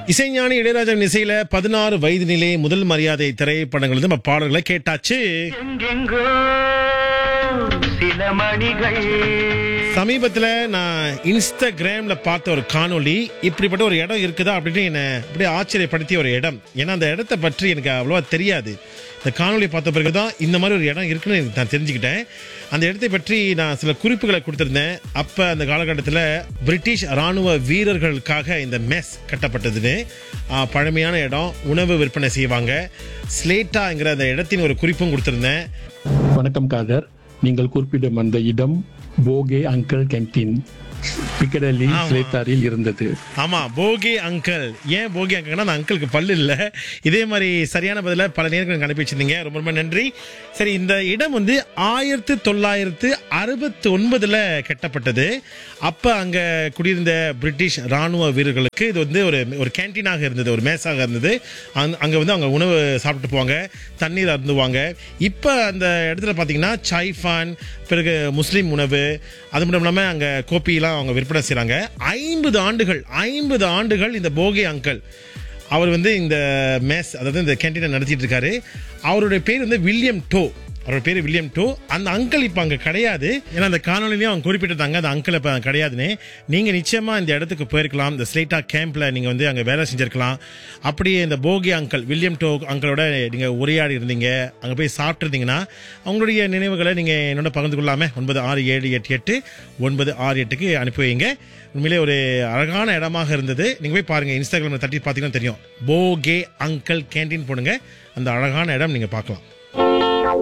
இசைஞானி இளையராஜாவின் இசையில பதினாறு வயது நிலை முதல் மரியாதை திரைப்படங்கள் வந்து நம்ம பாடல்களை கேட்டாச்சு எங்கெங்கோ சில மணிகள் சமீபத்துல நான் இன்ஸ்டாகிராம்ல பார்த்த ஒரு காணொளி இப்படிப்பட்ட ஒரு இடம் இருக்குதா அப்படின்னு என்ன அப்படியே ஆச்சரியப்படுத்திய ஒரு இடம் ஏன்னா அந்த இடத்த பற்றி எனக்கு அவ்வளோவா தெரியாது இந்த காணொளி பார்த்த பிறகு தான் இந்த மாதிரி ஒரு இடம் இருக்குன்னு எனக்கு நான் தெரிஞ்சுக்கிட்டேன் அந்த இடத்தை பற்றி நான் சில குறிப்புகளை கொடுத்துருந்தேன் அப்போ அந்த காலகட்டத்தில் பிரிட்டிஷ் ராணுவ வீரர்களுக்காக இந்த மெஸ் கட்டப்பட்டதுன்னு ஆ, பழமையான இடம் உணவு விற்பனை செய்வாங்க ஸ்லேட்டாங்கிற அந்த இடத்தின் ஒரு குறிப்பும் கொடுத்துருந்தேன் வணக்கம் காதர் நீங்கள் குறிப்பிடும் அந்த இடம் போகே அங்கிள் கேன்டீன் பிக்கடலி ஆமா. ஸ்லேத்தாரில் இருந்தது ஆமா போகி அங்கிள் ஏன் போகி அங்கிள்னா அந்த அங்கிளுக்கு பல்லு இல்ல இதே மாதிரி சரியான பதில பல நேர்கள் எனக்கு அனுப்பி வச்சிருந்தீங்க ரொம்ப ரொம்ப நன்றி சரி இந்த இடம் வந்து ஆயிரத்து தொள்ளாயிரத்து அறுபத்தி ஒன்பதுல கட்டப்பட்டது அப்ப அங்க குடியிருந்த பிரிட்டிஷ் ராணுவ வீரர்களுக்கு இது வந்து ஒரு ஒரு கேன்டீனாக இருந்தது ஒரு மேஸாக இருந்தது அங்க- அங்க வந்து அவங்க உணவு சாப்பிட்டு போவாங்க தண்ணீர் அருந்துவாங்க இப்ப அந்த இடத்துல பாத்தீங்கன்னா சைஃபான் பிறகு முஸ்லீம் உணவு அது மட்டும் இல்லாம அங்க கோப்பிலாம் அவங்க விற்பனை செய்றாங்க ஐம்பது ஆண்டுகள் ஐம்பது ஆண்டுகள் இந்த போகே அங்கிள் அவர் வந்து இந்த மேஸ் அதாவது இந்த கேன்டீனை நடத்திட்டு இருக்காரு அவருடைய பேர் வந்து வில்லியம் டோ அவரோட பேர் வில்லியம் டோ அந்த அங்கிள் இப்போ அங்கே கிடையாது ஏன்னா அந்த காணொலிலையும் அவங்க குறிப்பிட்டிருந்தாங்க அந்த அங்கிள் இப்போ கிடையாதுன்னு நீங்கள் நிச்சயமாக இந்த இடத்துக்கு போயிருக்கலாம் இந்த ஸ்லேட்டா கேம்பில் நீங்கள் வந்து அங்கே வேலை செஞ்சிருக்கலாம் அப்படியே இந்த போகி அங்கிள் வில்லியம் டோ அங்கிளோட நீங்கள் உரையாடி இருந்தீங்க அங்கே போய் சாப்பிட்ருந்தீங்கன்னா அவங்களுடைய நினைவுகளை நீங்கள் என்னோட பகிர்ந்து கொள்ளாமே ஒன்பது ஆறு ஏழு எட்டு எட்டு ஒன்பது ஆறு எட்டுக்கு அனுப்பி வைங்க உண்மையிலே ஒரு அழகான இடமாக இருந்தது நீங்கள் போய் பாருங்கள் இன்ஸ்டாகிராமில் தட்டி பார்த்தீங்கன்னா தெரியும் போகே அங்கிள் கேண்டீன் போடுங்க அந்த அழகான இடம் நீங்கள் பார்க்கலாம்